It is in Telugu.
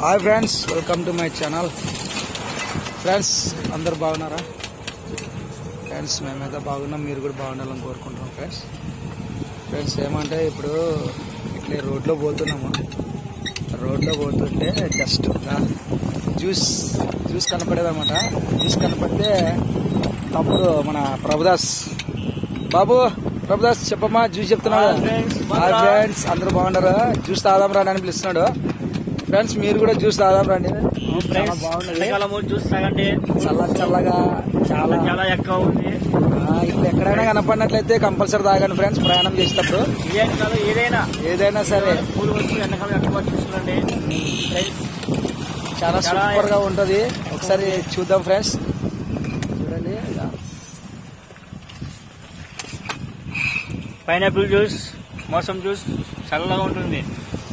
Hi friends welcome to my channel friends అందరు బాగున్నారా ఫ్రెండ్స్ మేమైతే బాగున్నాం మీరు కూడా బాగుండాలని కోరుకుంటున్నాం ఫ్రెండ్స్ ఫ్రెండ్స్ ఏమంటే ఇప్పుడు ఇట్లా రోడ్లో పోతున్నాము రోడ్లో పోతుంటే జస్ట్ జ్యూస్ జ్యూస్ కనపడేదన్నమాట జ్యూస్ కనపడితే తమ్ముడు మన ప్రభుదాస్ బాబు ప్రభుదాస్ చెప్పమ్మా జ్యూస్ చెప్తున్నాడు Hi friends, హాయ్ బాగున్నారా? ఫ్రెండ్స్ అందరూ బాగున్నారా జ్యూస్ తాదాం రండి అని పిలుస్తున్నాడు ఫ్రెండ్స్ మీరు కూడా జ్యూస్ తాదాం రండి చాలా ఫ్రెండ్స్ బాగున్నది ఎండాకాలము జ్యూస్ తాగండి చల్ల చల్లగా చాలా చాలా చాలా ఎక్కువ ఉంది ఆ, ఇప్పుడు ఎక్కడైనా కనపడినట్లయితే కంపల్సరీ తాగండి ఫ్రెండ్స్ ప్రయాణం చేసేటప్పుడు ఇదే కాదు ఏదైనా ఏదైనా సరే పూలు వచ్చి ఎండాకాలం ఎక్కువ చూసుకోండి ఫ్రెండ్స్ చాలా చాలా సూపర్ గా ఉంటది ఒకసారి చూద్దాం ఫ్రెండ్స్ చూడండి ఇలా. పైనాపిల్ జ్యూస్ మోసం జ్యూస్ చల్లగా ఉంటుంది